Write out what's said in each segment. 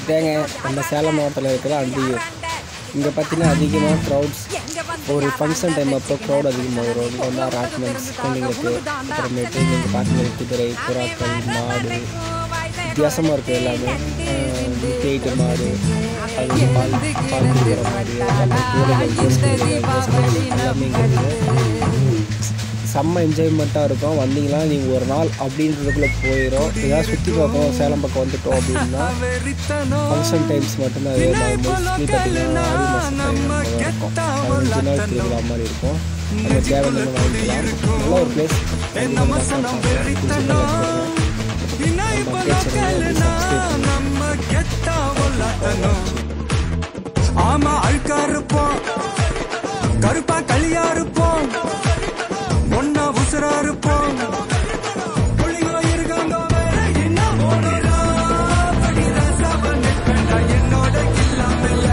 இதாங்க நம்ம சேலம் மாவட்டத்தில் இருக்கிற அந்தியூர் இங்கே பார்த்தீங்கன்னா அதிகமாக க்ரௌட்ஸ் ஒரு ஃபங்க்ஷன் டைம் அப்போ க்ரௌட் அதிகமாக வரும் இங்கே வந்து ராட்மெண்ட்ஸ் குழந்தைங்களுக்கு அப்புறமேட்டு நீங்கள் பார்த்தீங்கன்னா குதிரை புறாக்கள் மாடு வித்தியாசமாக இருக்குது எல்லாமே தேய்ட்டு மாடு அது வந்து பால் பால் குடிக்கிற மாடு எல்லாமே கூடைகள் ஜோஸ் குடிக்கிற ஜோஸ் குடிக்கிற எல்லாமே இங்கே இருக்குது செம்ம என்ஜாய்மெண்ட்டாக இருக்கும் வந்தீங்கன்னா நீங்கள் ஒரு நாள் அப்படின்றதுக்குள்ளே போயிடும் ஏதாவது சுற்றி பார்க்கணும் சேலம் பக்கம் வந்துட்டோம் அப்படின்னா ஃபங்க்ஷன் டைம்ஸ் மட்டும்தான் அது மோஸ்ட்லி பார்த்தீங்கன்னா ஆடி மாதம் டைம் இருக்கும் பதினஞ்சு நாள் திருவிழா மாதிரி இருக்கும் நம்ம தேவையான வாங்கிக்கலாம் நல்ல ஒரு பிளேஸ் ஆமா அழுக்கா இருப்போம் கருப்பா களியா இருப்போம் ஒன்னா உசுரா இருப்போம் புள்ளிங்க இருக்காங்க வேற என்ன ஓடுறா படிற சவன் நிற்பேன்டா என்னோட இல்லாமல்ல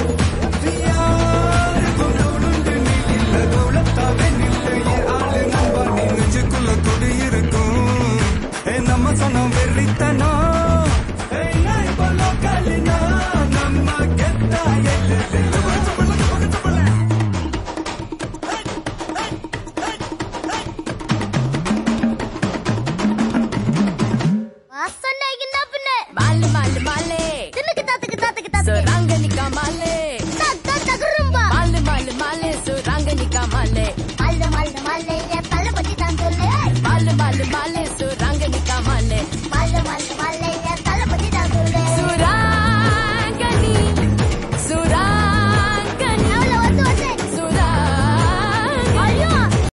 யாருக்கும் நடுண்டு நீ இல்ல கௌளத்தாவே நில்லு என் ஆளு நம்ப நீ நெஞ்சுக்குள்ள குடி இருக்கும் ஏ நம்ம சொன்ன வெறித்தனா ஏய் நான் இப்போ லோக்கல்னா நம்ம கெத்தா எல்லை வாசனைக்குன்னா பின்ன மாலு மாலு மாலே தின்னுக்கு தாத்துக்கு தாத்துக்கு தாத்துக்கு சுராங்கனிக்கா மாலே தக்க தகுரும்பா மாலு மாலு மாலே சுராங்கனிக்கா மாலே மல்ல மல்ல மல்ல என் தள்ள பத்தி தான் சொல்லு மாலு மாலு மாலே